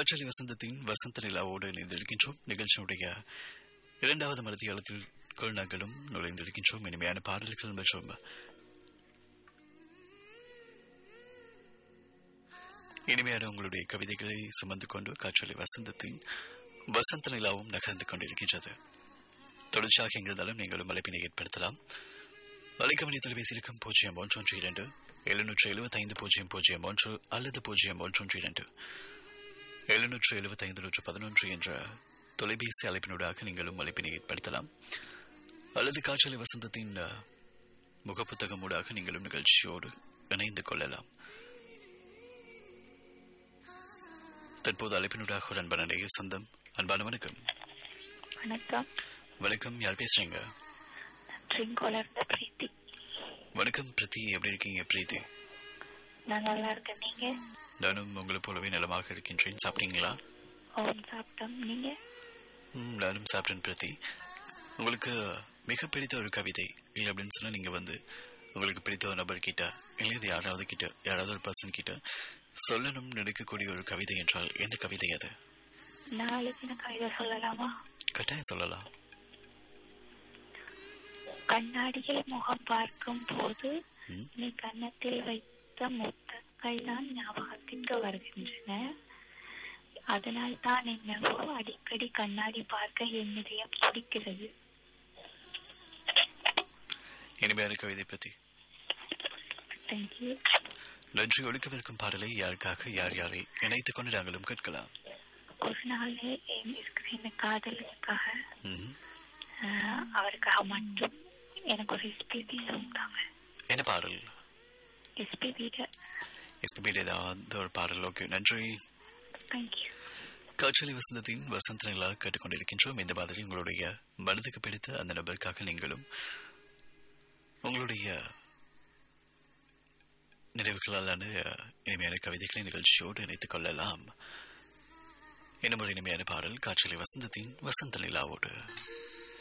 காற்றலி வசந்தத்தின் வசந்த நிலாவோடு இணைந்திருக்கின்றோம் நிகழ்ச்சியுடைய இரண்டாவது மருதியாளத்தில் நாங்களும் நுழைந்திருக்கின்றோம் இனிமையான பாடல்கள் மற்றும் இனிமையான உங்களுடைய கவிதைகளை சுமந்து கொண்டு காற்றலி வசந்தத்தின் வசந்த நிலாவும் நகர்ந்து கொண்டிருக்கின்றது தொடர்ச்சியாக எங்கிருந்தாலும் நீங்களும் அழைப்பினை ஏற்படுத்தலாம் அழைக்கமணி தொலைபேசியிலுக்கும் பூஜ்ஜியம் ஒன்றொன்று இரண்டு எழுநூற்று எழுபத்தைந்து பூஜ்ஜியம் பூஜ்ஜியம் ஒன்று அல்லது பூஜ்ஜியம் ஒன்றொன்று இரண்டு எழுநூற்று எழுபத்தைந்து நூற்று பதினொன்று என்ற தொலைபேசி அழைப்பினூடாக நீங்களும் அழைப்பினை ஏற்படுத்தலாம் அல்லது காற்றலை வசந்தத்தின் முகப்புத்தகம் ஊடாக நீங்களும் நிகழ்ச்சியோடு இணைந்து கொள்ளலாம் தற்போது அழைப்பினூடாக ஒரு அன்பான நேய சொந்தம் அன்பான வணக்கம் வணக்கம் வணக்கம் யார் பேசுறீங்க ட்ரிங்கோலர்ந்த பிரீத்தி வணக்கம் பிரீத்தி எப்படி இருக்கீங்க பிரீத்தி நான் நல்லா இருக்கேன் நீங்க நானும் உங்களை போலவே நலமாக இருக்கின்றேன் சாப்பிட்டீங்களா ஓம் சாப்பிட்டோம் நீங்க ம், நானும் சாப்பிட்டேன் பிரீத்தி உங்களுக்கு மிக பிடித்த ஒரு கவிதை இல்லை அப்படின்னு சொன்னா நீங்க வந்து உங்களுக்கு பிடித்த ஒரு நபர் கிட்ட இல்லை இது யாராவது கிட்ட யாராவது ஒரு பர்சன் கிட்ட சொல்லணும் நினைக்கக்கூடிய ஒரு கவிதை என்றால் என்ன கவிதை அது நாளைக்கு நான் கவிதை சொல்லலாமா கட்டாயம் சொல்லலாம் கண்ணாடியில் முகம் பார்க்கும் போது ம். நீ கன்னத்தில் வைத்த முத்தங்கள் தான் ஞாபகத்திற்கு வருகின்றன அதனால் தான் என்னவோ அடிக்கடி கண்ணாடி பார்க்க என் இதயம் துடிக்கிறது இனிமையான கவிதை பற்றி தேங்க்யூ நன்றி ஒழுக்கவிருக்கும் பாடலை யாருக்காக யார் யாரை இணைத்துக் கொண்டு நாங்களும் கேட்கலாம் ஒரு நாள் என் இருக்கிற என் காதலுக்காக ம். ஆஹ், அவருக்காக மட்டும் எனக்கு ஒரு எஸ்பிபி சொல்லிட்டாங்க என்ன பாடல் எஸ்பிபிட எஸ்பிபி ஏதாவது ஒரு பாடல் ஓகே நன்றி தேங்க்யூ காற்றலி வசந்தத்தின் வசந்த நிலா கேட்டுக்கொண்டிருக்கின்றோம் இந்த மாதிரி உங்களுடைய மனதுக்கு பிடித்த அந்த நபருக்காக நீங்களும் உங்களுடைய நினைவுகளாலான இனிமையான கவிதைகளை நிகழ்ச்சியோடு இணைத்துக் கொள்ளலாம் இன்னும் ஒரு இனிமையான பாடல் காற்றலி வசந்தத்தின் வசந்த நிலாவோடு